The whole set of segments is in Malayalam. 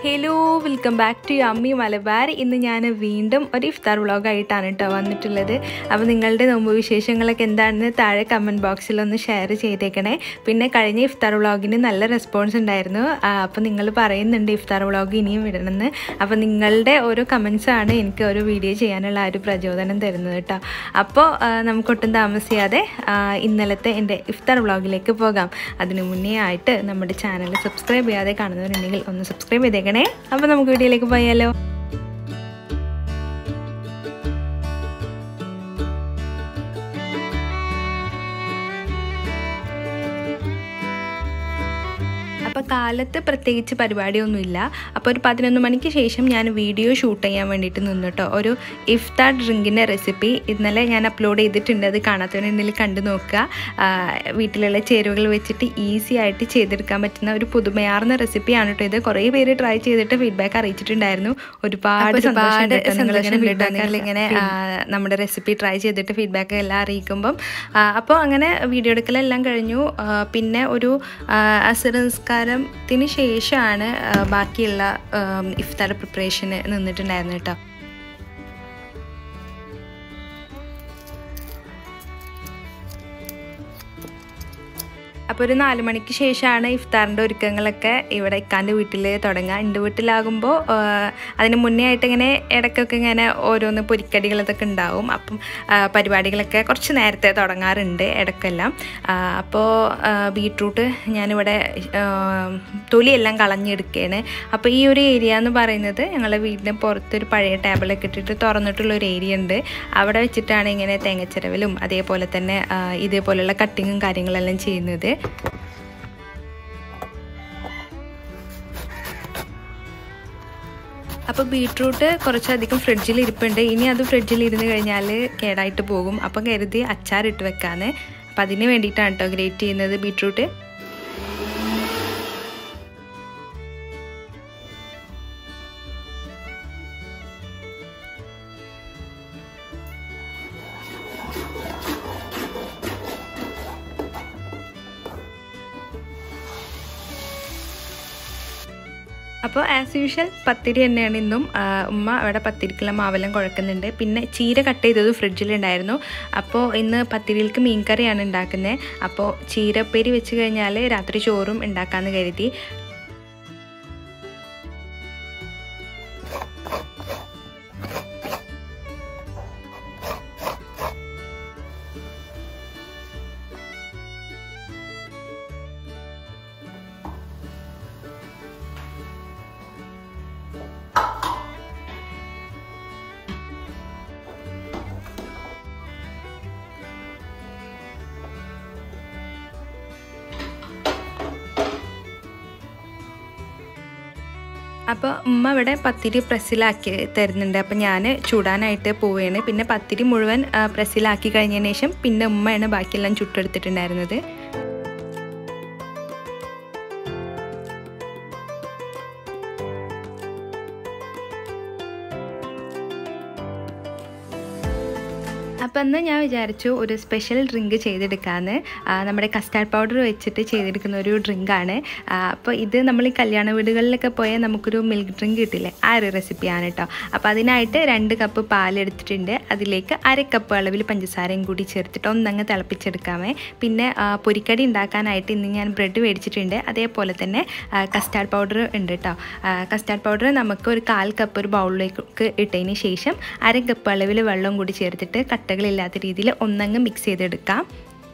ഹലോ വെൽക്കം ബാക്ക് ടു അമ്മി മലബാർ ഇന്ന് ഞാൻ വീണ്ടും ഒരു ഇഫ്താർ വ്ളോഗായിട്ടാണ് കേട്ടോ വന്നിട്ടുള്ളത് അപ്പോൾ നിങ്ങളുടെ നോമ്പ് വിശേഷങ്ങളൊക്കെ എന്താണെന്ന് താഴെ കമൻറ്റ് ബോക്സിൽ ഒന്ന് ഷെയർ ചെയ്തേക്കണേ പിന്നെ കഴിഞ്ഞ ഇഫ്താർ വ്ളോഗിന് നല്ല റെസ്പോൺസ് ഉണ്ടായിരുന്നു അപ്പോൾ നിങ്ങൾ പറയുന്നുണ്ട് ഇഫ്താർ വ്ളോഗ് ഇനിയും വിടണമെന്ന് അപ്പോൾ നിങ്ങളുടെ ഓരോ കമൻസാണ് എനിക്ക് ഒരു വീഡിയോ ചെയ്യാനുള്ള ആ ഒരു പ്രചോദനം തരുന്നത് കേട്ടോ അപ്പോൾ നമുക്കൊട്ടും താമസിയാതെ ആ, ഇന്നലത്തെ എൻ്റെ ഇഫ്താർ വ്ളോഗിലേക്ക് പോകാം അതിനു മുന്നേ ആയിട്ട് നമ്മുടെ ചാനൽ സബ്സ്ക്രൈബ് ചെയ്യാതെ കാണുന്നവരുണ്ടെങ്കിൽ ഒന്ന് സബ്സ്ക്രൈബ് ചെയ്തേക്കണേ അപ്പോൾ നമുക്ക് വീഡിയോയിലേക്ക് പോയാലോ അപ്പോൾ കാലത്ത് പ്രത്യേകിച്ച് പരിപാടിയൊന്നുമില്ല അപ്പോൾ ഒരു പതിനൊന്ന് മണിക്ക് ശേഷം ഞാൻ വീഡിയോ ഷൂട്ട് ചെയ്യാൻ വേണ്ടിയിട്ട് നിന്നു കേട്ടോ ഒരു ഇഫ്താർ ഡ്രിങ്കിൻ്റെ റെസിപ്പി ഇന്നലെ ഞാൻ അപ്ലോഡ് ചെയ്തിട്ടുണ്ട് അത് കാണാത്തവരുണ്ടെങ്കിൽ കണ്ടു നോക്കുക ആ, വീട്ടിലുള്ള ചേരുവകൾ വെച്ചിട്ട് ഈസി ആയിട്ട് ചെയ്തെടുക്കാൻ പറ്റുന്ന ഒരു പുതുമയാർന്ന റെസിപ്പിയാണ് കേട്ടോ ഇത് കുറേ പേര് ട്രൈ ചെയ്തിട്ട് ഫീഡ്ബാക്ക് അറിയിച്ചിട്ടുണ്ടായിരുന്നു ഒരുപാട് ഒരുപാട് സന്തോഷം സന്തോഷം നിങ്ങൾ ഇങ്ങനെ ആ, നമ്മുടെ റെസിപ്പി ട്രൈ ചെയ്തിട്ട് ഫീഡ്ബാക്ക് എല്ലാം അറിയിക്കുമ്പം അപ്പോൾ അങ്ങനെ വീഡിയോ എടുക്കലെല്ലാം കഴിഞ്ഞു ആ, പിന്നെ ഒരു ആ, അസർ നിസ്കാരത്തിന് ശേഷമാണ് ആ, ബാക്കിയുള്ള ആം, ഇഫ്താർ പ്രിപ്പറേഷന് നിന്നിട്ടുണ്ടായിരുന്നു കേട്ടോ അപ്പോൾ ഒരു നാല് മണിക്ക് ശേഷമാണ് ഇഫ്താറിൻ്റെ ഒരുക്കങ്ങളൊക്കെ ഇവിടെ ഇക്കാൻ്റെ വീട്ടിൽ തുടങ്ങുക എൻ്റെ വീട്ടിലാകുമ്പോൾ അതിന് മുന്നേ ആയിട്ട് ഇങ്ങനെ ഇടയ്ക്കൊക്കെ ഇങ്ങനെ ഓരോന്ന് പൊരിക്കടികളതൊക്കെ ഉണ്ടാവും അപ്പം ആ, പരിപാടികളൊക്കെ കുറച്ച് നേരത്തെ തുടങ്ങാറുണ്ട് ഇടയ്ക്കെല്ലാം ആ, അപ്പോൾ ആ, ബീട്രൂട്ട് ഞാനിവിടെ ആ, തൊലിയെല്ലാം കളഞ്ഞെടുക്കുകയാണ് അപ്പോൾ ഈ ഒരു ഏരിയ എന്ന് പറയുന്നത് ഞങ്ങളുടെ വീടിന് പുറത്തൊരു പഴയ ടേബിളൊക്കെ ഇട്ടിട്ട് തുറന്നിട്ടുള്ള ഒരു ഏരിയ ഉണ്ട് അവിടെ വെച്ചിട്ടാണ് ഇങ്ങനെ തേങ്ങച്ചിരവലും അതേപോലെ തന്നെ ആ, ഇതേപോലെയുള്ള കട്ടിങ്ങും കാര്യങ്ങളെല്ലാം ചെയ്യുന്നത് അപ്പോൾ ബീട്രൂട്ട് കുറച്ചധികം ഫ്രിഡ്ജിൽ ഇരിപ്പുണ്ട് ഇനി അത് ഫ്രിഡ്ജിൽ ഇരുന്ന് കഴിഞ്ഞാൽ കേടായിട്ട് പോകും അപ്പം കരുതി അച്ചാറിട്ട് വെക്കാന്ന് അപ്പം അതിന് വേണ്ടിയിട്ടാണ് കേട്ടോ ഗ്രേറ്റ് ചെയ്യുന്നത് ബീട്രൂട്ട് അപ്പോൾ ആസ് യൂഷ്വൽ പത്തിരി തന്നെയാണ് ഇന്നും ആ, ഉമ്മ അവിടെ പത്തിരിക്കുള്ള മാവെല്ലാം കുഴക്കുന്നുണ്ട് പിന്നെ ചീര കട്ട് ചെയ്തത് ഫ്രിഡ്ജിലുണ്ടായിരുന്നു അപ്പോൾ ഇന്ന് പത്തിരിയിലേക്ക് മീൻ കറിയാണ് ഉണ്ടാക്കുന്നത് അപ്പോൾ ചീരപ്പേരി വെച്ച് കഴിഞ്ഞാൽ രാത്രി ചോറും ഉണ്ടാക്കാമെന്ന് കരുതി അപ്പോൾ ഉമ്മ ഇവിടെ പത്തിരി പ്രസ്സിലാക്കി തരുന്നുണ്ട് അപ്പോൾ ഞാൻ ചൂടാനായിട്ട് പോവുകയാണ് പിന്നെ പത്തിരി മുഴുവൻ ആ, പ്രസ്സിലാക്കി കഴിഞ്ഞതിന് ശേഷം പിന്നെ ഉമ്മയാണ് ബാക്കിയെല്ലാം ചുട്ടെടുത്തിട്ടുണ്ടായിരുന്നത് അപ്പം അന്ന് ഞാൻ വിചാരിച്ചു ഒരു സ്പെഷ്യൽ ഡ്രിങ്ക് ചെയ്തെടുക്കാമെന്ന് ആ, നമ്മുടെ കസ്റ്റാർഡ് പൗഡർ വെച്ചിട്ട് ചെയ്തെടുക്കുന്ന ഒരു ഡ്രിങ്കാണ് അപ്പോൾ ഇത് നമ്മൾ ഈ കല്യാണ വീടുകളിലൊക്കെ പോയാൽ നമുക്കൊരു മിൽക്ക് ഡ്രിങ്ക് കിട്ടില്ലേ ആ ഒരു റെസിപ്പിയാണ് കേട്ടോ അപ്പോൾ അതിനായിട്ട് രണ്ട് കപ്പ് പാലെടുത്തിട്ടുണ്ട് അതിലേക്ക് അര കപ്പ് അളവിൽ പഞ്ചസാരയും കൂടി ചേർത്തിട്ട് ഒന്നങ്ങ് തിളപ്പിച്ചെടുക്കാമേ പിന്നെ ആ, പൊരിക്കടി ഉണ്ടാക്കാനായിട്ട് ഇന്ന് ഞാൻ ബ്രെഡ് മേടിച്ചിട്ടുണ്ട് അതേപോലെ തന്നെ കസ്റ്റാർഡ് പൗഡർ ഉണ്ട് കേട്ടോ കസ്റ്റാർഡ് പൗഡർ നമുക്ക് ഒരു കാൽ കപ്പ് ഒരു ബൗളിലേക്ക് ഇട്ടതിന് ശേഷം അര കപ്പ് അളവിൽ വെള്ളം കൂടി ചേർത്തിട്ട് കട്ടകളില്ലാത്ത രീതിയിൽ ഒന്നങ്ങ് മിക്സ് ചെയ്തെടുക്കാം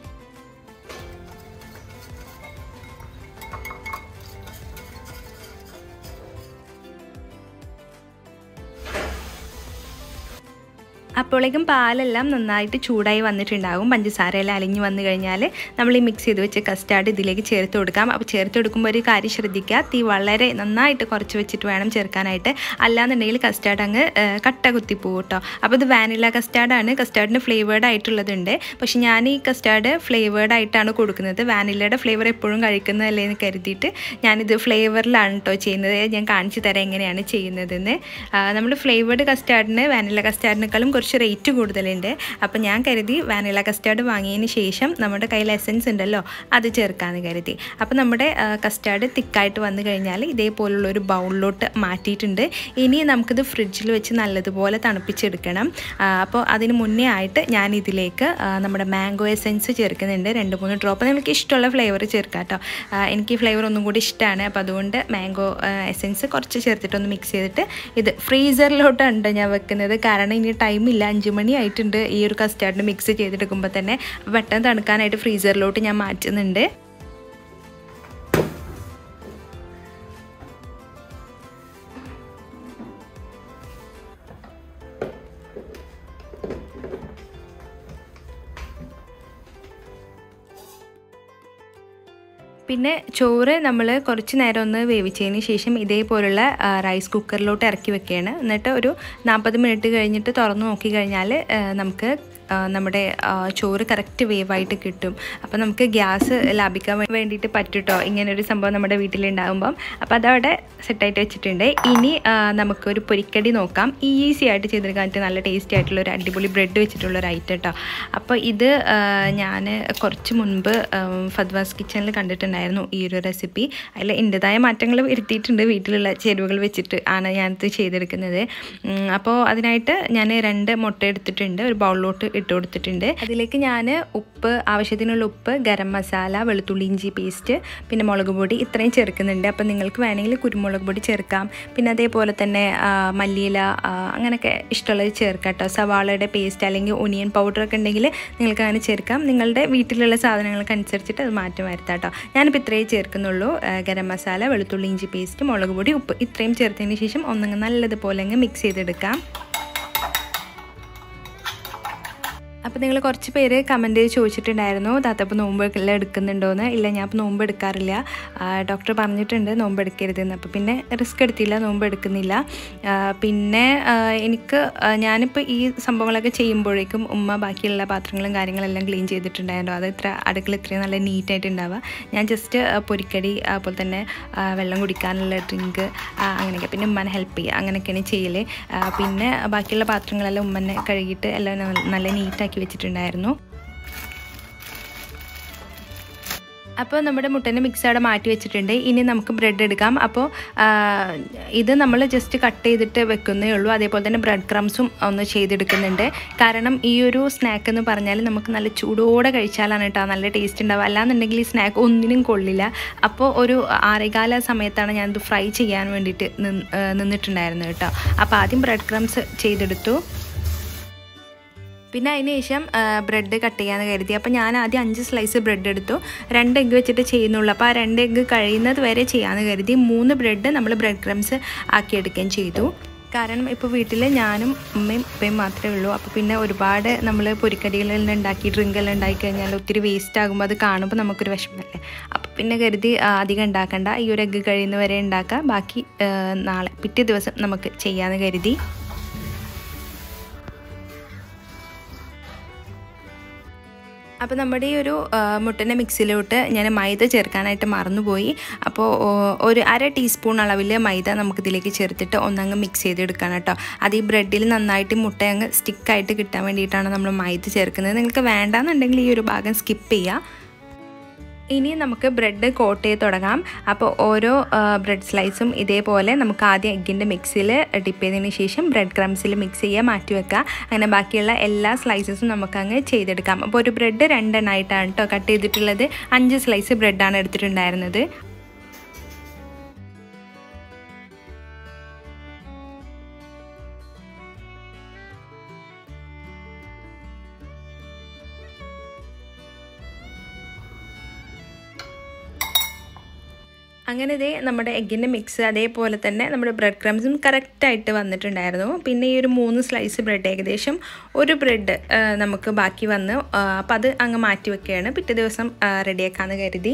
അപ്പോഴേക്കും പാലെല്ലാം നന്നായിട്ട് ചൂടായി വന്നിട്ടുണ്ടാകും പഞ്ചസാരയെല്ലാം അലിഞ്ഞ് വന്നു കഴിഞ്ഞാൽ നമ്മൾ ഈ മിക്സ് ചെയ്ത് വെച്ച് കസ്റ്റാർഡ് ഇതിലേക്ക് ചേർത്ത് കൊടുക്കാം അപ്പോൾ ചേർത്ത് കൊടുക്കുമ്പോൾ ഒരു കാര്യം ശ്രദ്ധിക്കുക തീ വളരെ നന്നായിട്ട് കുറച്ച് വെച്ചിട്ട് വേണം ചേർക്കാനായിട്ട് അല്ലാന്നുണ്ടെങ്കിൽ കസ്റ്റാർഡ് അങ്ങ് ആ, കട്ട കുത്തി പോകും കേട്ടോ അപ്പോൾ ഇത് വാനില കസ്റ്റാർഡാണ് കസ്റ്റാർഡിന് ഫ്ലേവേർഡ് ആയിട്ടുള്ളതുണ്ട് പക്ഷെ ഞാൻ ഈ കസ്റ്റാർഡ് ഫ്ലേവേർഡ് ആയിട്ടാണ് കൊടുക്കുന്നത് വാനിലയുടെ ഫ്ലേവർ എപ്പോഴും കഴിക്കുന്നതല്ലേ എന്ന് കരുതിയിട്ട് ഞാനിത് ഫ്ലേവറിലാണ് കേട്ടോ ചെയ്യുന്നത് ഞാൻ കാണിച്ചു തരാം എങ്ങനെയാണ് ചെയ്യുന്നതെന്ന് നമ്മൾ ഫ്ലേവേർഡ് കസ്റ്റാർഡിന് വാനില കസ്റ്റാർഡിനേക്കാളും കുറച്ച് കുറച്ച് റേറ്റ് കൂടുതലുണ്ട് അപ്പോൾ ഞാൻ കരുതി വാനില കസ്റ്റാർഡ് വാങ്ങിയതിന് ശേഷം നമ്മുടെ കയ്യിൽ എസൻസ് ഉണ്ടല്ലോ അത് ചേർക്കാമെന്ന് കരുതി അപ്പോൾ നമ്മുടെ കസ്റ്റാർഡ് തിക്കായിട്ട് വന്നു കഴിഞ്ഞാൽ ഇതേപോലുള്ള ഒരു ബൗളിലോട്ട് മാറ്റിയിട്ടുണ്ട് ഇനി നമുക്കിത് ഫ്രിഡ്ജിൽ വെച്ച് നല്ലതുപോലെ തണുപ്പിച്ചെടുക്കണം ആ, അപ്പോൾ അതിന് മുന്നേ ആയിട്ട് ഞാൻ ഇതിലേക്ക് ആ, നമ്മുടെ മാംഗോ എസൻസ് ചേർക്കുന്നുണ്ട് രണ്ട് മൂന്ന് ഡ്രോപ്പ് നിങ്ങൾക്ക് ഇഷ്ടമുള്ള ഫ്ലേവർ ചേർക്കാം കേട്ടോ ആ, എനിക്ക് ഈ ഫ്ലേവർ ഒന്നും കൂടി ഇഷ്ടമാണ് അപ്പോൾ അതുകൊണ്ട് മാംഗോ എസൻസ് കുറച്ച് ചേർത്തിട്ടൊന്ന് മിക്സ് ചെയ്തിട്ട് ഇത് ഫ്രീസറിലോട്ടാണ് ഞാൻ വെക്കുന്നത് കാരണം ഇനി ടൈമില്ല അഞ്ച് മണി ആയിട്ടുണ്ട് ഈ ഒരു കസ്റ്റാർഡ് മിക്സ് ചെയ്തെടുക്കുമ്പോൾ തന്നെ പെട്ടെന്ന് തണുക്കാനായിട്ട് ഫ്രീസറിലോട്ട് ഞാൻ മാറ്റുന്നുണ്ട് പിന്നെ ചോറ് നമ്മൾ കുറച്ച് നേരം ഒന്ന് വേവിച്ചതിന് ശേഷം ഇതേപോലുള്ള ആ, റൈസ് കുക്കറിലോട്ട് ഇറക്കി വെക്കുകയാണ് എന്നിട്ട് ഒരു നാൽപ്പത് മിനിറ്റ് കഴിഞ്ഞിട്ട് തുറന്ന് നോക്കി കഴിഞ്ഞാൽ ആ, നമുക്ക് ആ, നമ്മുടെ ആ, ചോറ് കറക്റ്റ് വേവായിട്ട് കിട്ടും അപ്പോൾ നമുക്ക് ഗ്യാസ് ലാഭിക്കാൻ വേ- വേണ്ടിയിട്ട് പറ്റുട്ടോ ഇങ്ങനെ ഒരു സംഭവം നമ്മുടെ വീട്ടിലുണ്ടാകുമ്പം അപ്പോൾ അതവിടെ സെറ്റായിട്ട് വെച്ചിട്ടുണ്ട് ഇനി ആ, നമുക്കൊരു പൊരിക്കടി നോക്കാം ഈസി ആയിട്ട് ചെയ്തെടുക്കാൻ പറ്റിയ നല്ല ടേസ്റ്റി ആയിട്ടുള്ള ഒരു അടിപൊളി ബ്രെഡ് വെച്ചിട്ടുള്ള ഒരു ഐറ്റം കേട്ടോ അപ്പോൾ ഇത് ഞാൻ കുറച്ച് മുൻപ് ഫദ്വാസ് കിച്ചണിൽ കണ്ടിട്ടുണ്ടായിരുന്നു ഈ ഒരു റെസിപ്പി അതിൽ എൻ്റെതായ മാറ്റങ്ങൾ വരുത്തിയിട്ടുണ്ട് വീട്ടിലുള്ള ചേരുവകൾ വെച്ചിട്ട് ആണ് ഞാനിത് ചെയ്തെടുക്കുന്നത് ഉം, അപ്പോൾ അതിനായിട്ട് ഞാൻ രണ്ട് മുട്ട എടുത്തിട്ടുണ്ട് ഒരു ബൗളിലോട്ട് ഇട്ട് കൊടുത്തിട്ടുണ്ട് അതിലേക്ക് ഞാൻ ഉപ്പ് ആവശ്യത്തിനുള്ള ഉപ്പ് ഗരം മസാല വെളുത്തുള്ളി ഇഞ്ചി പേസ്റ്റ് പിന്നെ മുളക് പൊടി ഇത്രയും ചേർക്കുന്നുണ്ട് അപ്പോൾ നിങ്ങൾക്ക് വേണമെങ്കിൽ കുരുമുളക് പൊടി ചേർക്കാം പിന്നെ അതേപോലെ തന്നെ ആ, മല്ലിയില ആ, അങ്ങനെയൊക്കെ ഇഷ്ടമുള്ളത് ചേർക്കാം കേട്ടോ സവാളയുടെ പേസ്റ്റ് അല്ലെങ്കിൽ ഒനിയൻ പൗഡറൊക്കെ ഉണ്ടെങ്കിൽ നിങ്ങൾക്ക് അങ്ങനെ ചേർക്കാം നിങ്ങളുടെ വീട്ടിലുള്ള സാധനങ്ങൾക്ക് അനുസരിച്ചിട്ട് അത് മാറ്റം വരുത്താം കേട്ടോ ഞാനിപ്പോൾ ഇത്രയേ ചേർക്കുന്നുള്ളൂ ആ, ഗരം മസാല വെളുത്തുള്ളി ഇഞ്ചി പേസ്റ്റ് മുളക് പൊടി ഉപ്പ് ഇത്രയും ചേർത്തതിന് ശേഷം ഒന്നങ്ങ് നല്ലതുപോലെ അങ്ങ് മിക്സ് ചെയ്തെടുക്കാം അപ്പോൾ നിങ്ങൾ കുറച്ച് പേര് കമൻറ്റ് ചെയ്ത് ചോദിച്ചിട്ടുണ്ടായിരുന്നു താത്തപ്പോൾ നോമ്പ് എല്ലാം എടുക്കുന്നുണ്ടോയെന്ന് ഇല്ല ഞാൻ ഇപ്പോൾ നോമ്പ് എടുക്കാറില്ല ആ, ഡോക്ടർ പറഞ്ഞിട്ടുണ്ട് നോമ്പ് എടുക്കരുതെന്ന് അപ്പോൾ പിന്നെ റിസ്ക് എടുത്തില്ല നോമ്പ് എടുക്കുന്നില്ല ആ, പിന്നെ ആ, എനിക്ക് ആ, ഞാനിപ്പോൾ ഈ സംഭവങ്ങളൊക്കെ ചെയ്യുമ്പോഴേക്കും ഉമ്മ ബാക്കിയുള്ള പാത്രങ്ങളും കാര്യങ്ങളെല്ലാം ക്ലീൻ ചെയ്തിട്ടുണ്ടായിരുന്നു അത് ഇത്ര അടുക്കള ഇത്രയും നല്ല നീറ്റായിട്ട് ഉണ്ടാവുക ഞാൻ ജസ്റ്റ് പൊരിക്കടി അതുപോലെ തന്നെ ആ, വെള്ളം കുടിക്കാനുള്ള ഡ്രിങ്ക് അങ്ങനെയൊക്കെ പിന്നെ ഉമ്മനെ ഹെൽപ്പ് ചെയ്യുക അങ്ങനെയൊക്കെയാണ് ചെയ്യൽ പിന്നെ ബാക്കിയുള്ള പാത്രങ്ങളെല്ലാം ഉമ്മനെ കഴുകിയിട്ട് എല്ലാം ന- നല്ല നീറ്റാക്കി വെച്ചിട്ടുണ്ടായിരുന്നു അപ്പോൾ നമ്മുടെ മുട്ടൻ്റെ മിക്സ് അവിടെ മാറ്റി വെച്ചിട്ടുണ്ട് ഇനി നമുക്ക് ബ്രെഡ് എടുക്കാം അപ്പോൾ ആ, ഇത് നമ്മൾ ജസ്റ്റ് കട്ട് ചെയ്തിട്ട് വെക്കുന്നേ ഉള്ളൂ അതേപോലെ തന്നെ ബ്രെഡ് ക്രംസും ഒന്ന് ചെയ്തെടുക്കുന്നുണ്ട് കാരണം ഈ ഒരു സ്നാക്ക് എന്ന് പറഞ്ഞാൽ നമുക്ക് നല്ല ചൂടോടെ കഴിച്ചാലാണ് കേട്ടോ നല്ല ടേസ്റ്റ് ഉണ്ടാവുക അല്ലാന്നുണ്ടെങ്കിൽ ഈ സ്നാക്ക് ഒന്നിനും കൊള്ളില്ല അപ്പോൾ ഒരു ആറേകാല സമയത്താണ് ഞാനിത് ഫ്രൈ ചെയ്യാൻ വേണ്ടിയിട്ട് നിന്ന് ആ, നിന്നിട്ടുണ്ടായിരുന്നു കേട്ടോ അപ്പോൾ ആദ്യം ബ്രെഡ് ക്രംസ് ചെയ്തെടുത്തു പിന്നെ അതിന് ശേഷം ബ്രെഡ് കട്ട് ചെയ്യാമെന്ന് കരുതി അപ്പോൾ ഞാൻ ആദ്യം അഞ്ച് സ്ലൈസ് ബ്രെഡ് എടുത്തു രണ്ട് എഗ്ഗ് വെച്ചിട്ട് ചെയ്യുന്നുള്ളൂ അപ്പോൾ ആ രണ്ട് എഗ്ഗ് കഴിയുന്നത് വരെ ചെയ്യാമെന്ന് കരുതി മൂന്ന് ബ്രെഡ് നമ്മൾ ബ്രെഡ് ക്രംസ് ആക്കിയെടുക്കുകയും ചെയ്തു കാരണം ഇപ്പോൾ വീട്ടിൽ ഞാനും ഉമ്മയും ഉപ്പയും മാത്രമേ ഉള്ളൂ അപ്പോൾ പിന്നെ ഒരുപാട് നമ്മൾ പൊരിക്കടികളെല്ലാം ഉണ്ടാക്കി ഡ്രിങ്കെല്ലാം ഉണ്ടാക്കി കഴിഞ്ഞാൽ ഒത്തിരി വേസ്റ്റ് ആകുമ്പോൾ അത് കാണുമ്പോൾ നമുക്കൊരു വിഷമമല്ലേ അപ്പോൾ പിന്നെ കരുതി ആ, അധികം ഉണ്ടാക്കണ്ട ഈ ഒരു എഗ്ഗ് കഴിയുന്നവരെ ഉണ്ടാക്കുക ബാക്കി ആ, നാളെ പിറ്റേ ദിവസം നമുക്ക് ചെയ്യാമെന്ന് കരുതി അപ്പോൾ നമ്മുടെ ഈ ഒരു ആ, മുട്ടൻ്റെ മിക്സിലോട്ട് ഞാൻ മൈദ ചേർക്കാനായിട്ട് മറന്നുപോയി അപ്പോൾ ഓ, ഒരു അര ടീസ്പൂൺ അളവിൽ മൈദ നമുക്കിതിലേക്ക് ചേർത്തിട്ട് ഒന്നങ്ങ് മിക്സ് ചെയ്തെടുക്കണം കേട്ടോ അത് ഈ ബ്രെഡിൽ നന്നായിട്ട് ഈ മുട്ട അങ്ങ് സ്റ്റിക്കായിട്ട് കിട്ടാൻ വേണ്ടിയിട്ടാണ് നമ്മൾ മൈദ ചേർക്കുന്നത് നിങ്ങൾക്ക് വേണ്ടാന്നുണ്ടെങ്കിൽ ഈ ഒരു ഭാഗം സ്കിപ്പ് ചെയ്യുക ഇനി നമുക്ക് ബ്രെഡ് കോട്ട് ചെയ്ത് തുടങ്ങാം അപ്പോൾ ഓരോ ബ്രെഡ് സ്ലൈസും ഇതേപോലെ നമുക്ക് ആദ്യം എഗ്ഗിൻ്റെ മിക്സിൽ ഡിപ്പ് ചെയ്തതിന് ശേഷം ബ്രെഡ് ക്രംസിൽ മിക്സ് ചെയ്യുക മാറ്റി വെക്കുക അങ്ങനെ ബാക്കിയുള്ള എല്ലാ സ്ലൈസസും നമുക്കങ്ങ് ചെയ്തെടുക്കാം അപ്പോൾ ഒരു ബ്രെഡ് രണ്ടെണ്ണമായിട്ടാണ് കേട്ടോ കട്ട് ചെയ്തിട്ടുള്ളത് അഞ്ച് സ്ലൈസ് ബ്രെഡാണ് എടുത്തിട്ടുണ്ടായിരുന്നത് അങ്ങനെ ഇതേ നമ്മുടെ എഗ്ഗിൻ്റെ മിക്സ് അതേപോലെ തന്നെ നമ്മുടെ ബ്രെഡ് ക്രംസും കറക്റ്റായിട്ട് വന്നിട്ടുണ്ടായിരുന്നു പിന്നെ ഈ ഒരു മൂന്ന് സ്ലൈസ് ബ്രെഡ് ഏകദേശം ഒരു ബ്രെഡ് നമുക്ക് ബാക്കി വന്ന് അപ്പം അത് അങ്ങ് മാറ്റി വെക്കുകയാണ് പിറ്റേ ദിവസം റെഡിയാക്കാമെന്ന് കരുതി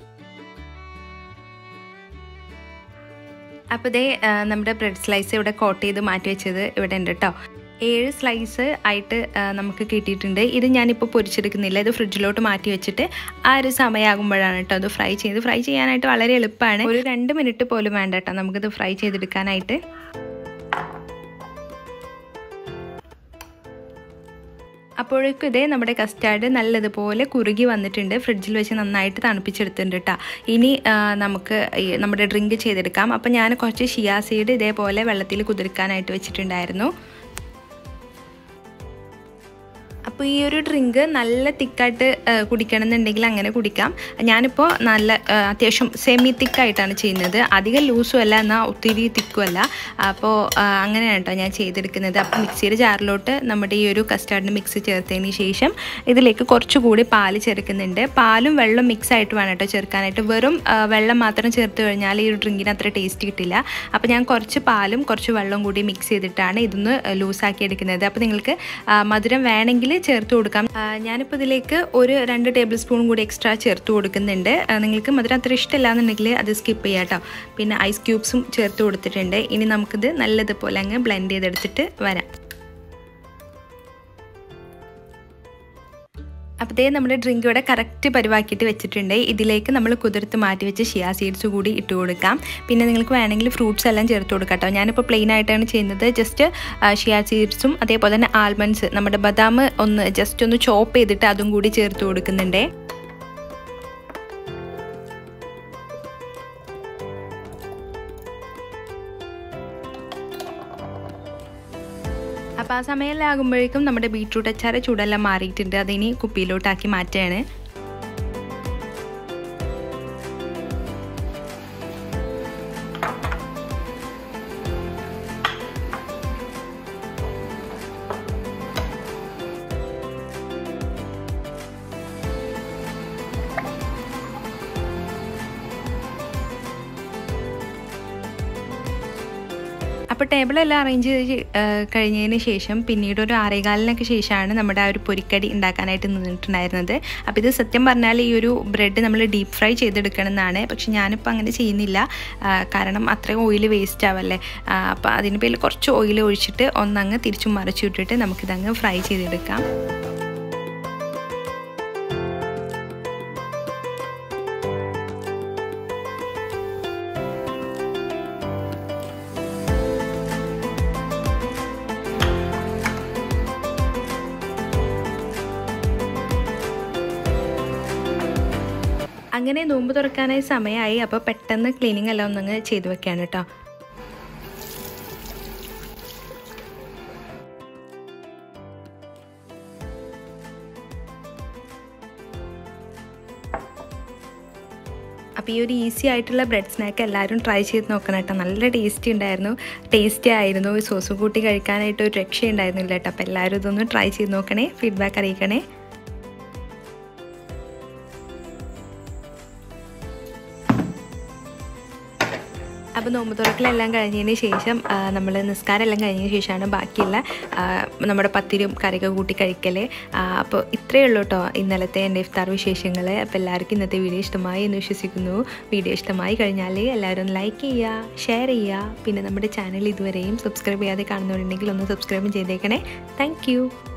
അപ്പോൾ ഇതേ നമ്മുടെ ബ്രെഡ് സ്ലൈസ് ഇവിടെ കോട്ട് ചെയ്ത് മാറ്റി വെച്ചത് ഇവിടെ ഉണ്ട് കേട്ടോ ഏഴ് സ്ലൈസ് ആയിട്ട് ആ, നമുക്ക് കിട്ടിയിട്ടുണ്ട് ഇത് ഞാനിപ്പോൾ പൊരിച്ചെടുക്കുന്നില്ല ഇത് ഫ്രിഡ്ജിലോട്ട് മാറ്റി വെച്ചിട്ട് ആ ഒരു സമയമാകുമ്പോഴാണ് കേട്ടോ അത് ഫ്രൈ ചെയ്ത് ഫ്രൈ ചെയ്യാനായിട്ട് വളരെ എളുപ്പമാണ് ഒരു രണ്ട് മിനിറ്റ് പോലും വേണ്ട കേട്ടോ നമുക്കിത് ഫ്രൈ ചെയ്തെടുക്കാനായിട്ട് അപ്പോഴേക്കും ഇതേ നമ്മുടെ കസ്റ്റാർഡ് നല്ലതുപോലെ കുറുകി വന്നിട്ടുണ്ട് ഫ്രിഡ്ജിൽ വെച്ച് നന്നായിട്ട് തണുപ്പിച്ചെടുത്തിട്ടുണ്ട് കേട്ടോ ഇനി ആ, നമുക്ക് ഈ നമ്മുടെ ഡ്രിങ്ക് ചെയ്തെടുക്കാം അപ്പോൾ ഞാൻ കുറച്ച് ഷിയാ സീഡ് ഇതേപോലെ വെള്ളത്തിൽ കുതിർക്കാനായിട്ട് വെച്ചിട്ടുണ്ടായിരുന്നു അപ്പോൾ ഈ ഒരു ഡ്രിങ്ക് നല്ല തിക്കായിട്ട് കുടിക്കണം എന്നുണ്ടെങ്കിൽ അങ്ങനെ കുടിക്കാം ഞാനിപ്പോൾ നല്ല ആ, അത്യാവശ്യം സെമി തിക്കായിട്ടാണ് ചെയ്യുന്നത് അധികം ലൂസും അല്ല എന്നാൽ ഒത്തിരി തിക്കും അല്ല അപ്പോൾ ആ, അങ്ങനെയാണ് കേട്ടോ ഞാൻ ചെയ്തെടുക്കുന്നത് അപ്പോൾ മിക്സിയുടെ ജാറിലോട്ട് നമ്മുടെ ഈ ഒരു കസ്റ്റാർഡിന് മിക്സ് ചേർത്തതിന് ശേഷം ഇതിലേക്ക് കുറച്ചുകൂടി പാല് ചേർക്കുന്നുണ്ട് പാലും വെള്ളം മിക്സ് ആയിട്ട് വേണം കേട്ടോ ചേർക്കാനായിട്ട് വെറും ആ, വെള്ളം മാത്രം ചേർത്ത് കഴിഞ്ഞാൽ ഈ ഒരു ഡ്രിങ്കിന് അത്ര ടേസ്റ്റ് കിട്ടില്ല അപ്പോൾ ഞാൻ കുറച്ച് പാലും കുറച്ച് വെള്ളം കൂടി മിക്സ് ചെയ്തിട്ടാണ് ഇതൊന്ന് ലൂസാക്കി എടുക്കുന്നത് അപ്പോൾ നിങ്ങൾക്ക് ആ, മധുരം വേണമെങ്കിൽ ചേർത്ത് കൊടുക്കാം ആ, ഞാനിപ്പോൾ ഇതിലേക്ക് ഒരു രണ്ട് ടേബിൾ സ്പൂൺ കൂടി എക്സ്ട്രാ ചേർത്ത് കൊടുക്കുന്നുണ്ട് ആ, നിങ്ങൾക്ക് മധുരം അത്ര ഇഷ്ടമില്ല എന്നുണ്ടെങ്കിൽ അത് സ്കിപ്പ് ചെയ്യാം കേട്ടോ പിന്നെ ഐസ് ക്യൂബ്സും ചേർത്ത് കൊടുത്തിട്ടുണ്ട് ഇനി നമുക്കിത് നല്ലതുപോലെ അങ്ങ് ബ്ലെൻഡ് ചെയ്തെടുത്തിട്ട് വരാം അപ്പോൾ ദേ നമ്മുടെ ഡ്രിങ്ക് ഇവിടെ കറക്റ്റ് പരിവാക്കിയിട്ട് വെച്ചിട്ടുണ്ട് ഇതിലേക്ക് നമ്മൾ കുതിർത്ത് മാറ്റി വെച്ച് ഷിയാ സീഡ്സ് കൂടി ഇട്ട് കൊടുക്കാം പിന്നെ നിങ്ങൾക്ക് വേണമെങ്കിൽ ഫ്രൂട്ട്സ് എല്ലാം ചേർത്ത് കൊടുക്കാം കേട്ടോ ഞാനിപ്പോൾ പ്ലെയിൻ ആയിട്ടാണ് ചെയ്യുന്നത് ജസ്റ്റ് ഷിയാ സീഡ്സും അതേപോലെ തന്നെ ആൽമണ്ട്സ് നമ്മുടെ ബദാം ഒന്ന് ജസ്റ്റ് ഒന്ന് ചോപ്പ് ചെയ്തിട്ട് അതും കൂടി ചേർത്ത് കൊടുക്കുന്നുണ്ടേ അപ്പോൾ ആ സമയമെല്ലാം ആകുമ്പോഴേക്കും നമ്മുടെ ബീട്രൂട്ട് അച്ചാറ് ചൂടെല്ലാം മാറിയിട്ടുണ്ട് അതിനി കുപ്പിയിലോട്ടാക്കി മാറ്റുകയാണ് അപ്പോൾ ടേബിളെല്ലാം അറേഞ്ച് ചെയ്ത് ആ, കഴിഞ്ഞതിന് ശേഷം പിന്നീട് ഒരു ആറേകാലിനൊക്കെ ശേഷമാണ് നമ്മുടെ ആ ഒരു പൊരിക്കടി ഉണ്ടാക്കാനായിട്ട് നിന്നിട്ടുണ്ടായിരുന്നത് അപ്പോൾ ഇത് സത്യം പറഞ്ഞാൽ ഈ ഒരു ബ്രെഡ് നമ്മൾ ഡീപ്പ് ഫ്രൈ ചെയ്തെടുക്കണം എന്നാണ് പക്ഷെ ഞാനിപ്പോൾ അങ്ങനെ ചെയ്യുന്നില്ല ആ, കാരണം അത്രയും ഓയിൽ വേസ്റ്റ് ആവല്ലേ ആ, അപ്പോൾ അതിന് പേരിൽ കുറച്ച് ഓയിൽ ഒഴിച്ചിട്ട് ഒന്നങ്ങ് തിരിച്ചും മറിച്ചു വിട്ടിട്ട് നമുക്കിതങ്ങ് ഫ്രൈ ചെയ്തെടുക്കാം അങ്ങനെ നോമ്പ് തുറക്കാനായി സമയമായി അപ്പോൾ പെട്ടെന്ന് ക്ലീനിങ് എല്ലാം ഒന്നങ്ങ് ചെയ്തു വെക്കുകയാണ് കേട്ടോ അപ്പോൾ ഈ ഒരു ഈസി ആയിട്ടുള്ള ബ്രെഡ് സ്നാക്ക് എല്ലാവരും ട്രൈ ചെയ്ത് നോക്കണം കേട്ടോ നല്ല ടേസ്റ്റി ഉണ്ടായിരുന്നു ടേസ്റ്റി ആയിരുന്നു സോസ് കൂട്ടി കഴിക്കാനായിട്ട് ഒരു രക്ഷയുണ്ടായിരുന്നില്ല കേട്ടോ അപ്പോൾ എല്ലാവരും ഇതൊന്ന് ട്രൈ ചെയ്ത് നോക്കണേ ഫീഡ്ബാക്ക് അറിയിക്കണേ അപ്പോൾ നോമ്പ് തുറക്കലെല്ലാം കഴിഞ്ഞതിന് ശേഷം നമ്മൾ നിസ്കാരം എല്ലാം കഴിഞ്ഞതിന് ശേഷമാണ് ബാക്കിയുള്ള ആ, നമ്മുടെ പത്തിരും കറിയൊക്കെ കൂട്ടി കഴിക്കൽ അപ്പോൾ ഇത്രയേ ഉള്ളൂ കേട്ടോ ഇന്നലത്തെ എൻ്റെ ഇഫ്താർ വിശേഷങ്ങൾ അപ്പോൾ എല്ലാവർക്കും ഇന്നത്തെ വീഡിയോ ഇഷ്ടമായി എന്ന് വിശ്വസിക്കുന്നു വീഡിയോ ഇഷ്ടമായി കഴിഞ്ഞാൽ എല്ലാവരും ലൈക്ക് ചെയ്യുക ഷെയർ ചെയ്യുക പിന്നെ നമ്മുടെ ചാനൽ ഇതുവരെയും സബ്സ്ക്രൈബ് ചെയ്യാതെ കാണുന്നവരുണ്ടെങ്കിൽ ഒന്ന് സബ്സ്ക്രൈബ് ചെയ്തേക്കണേ താങ്ക്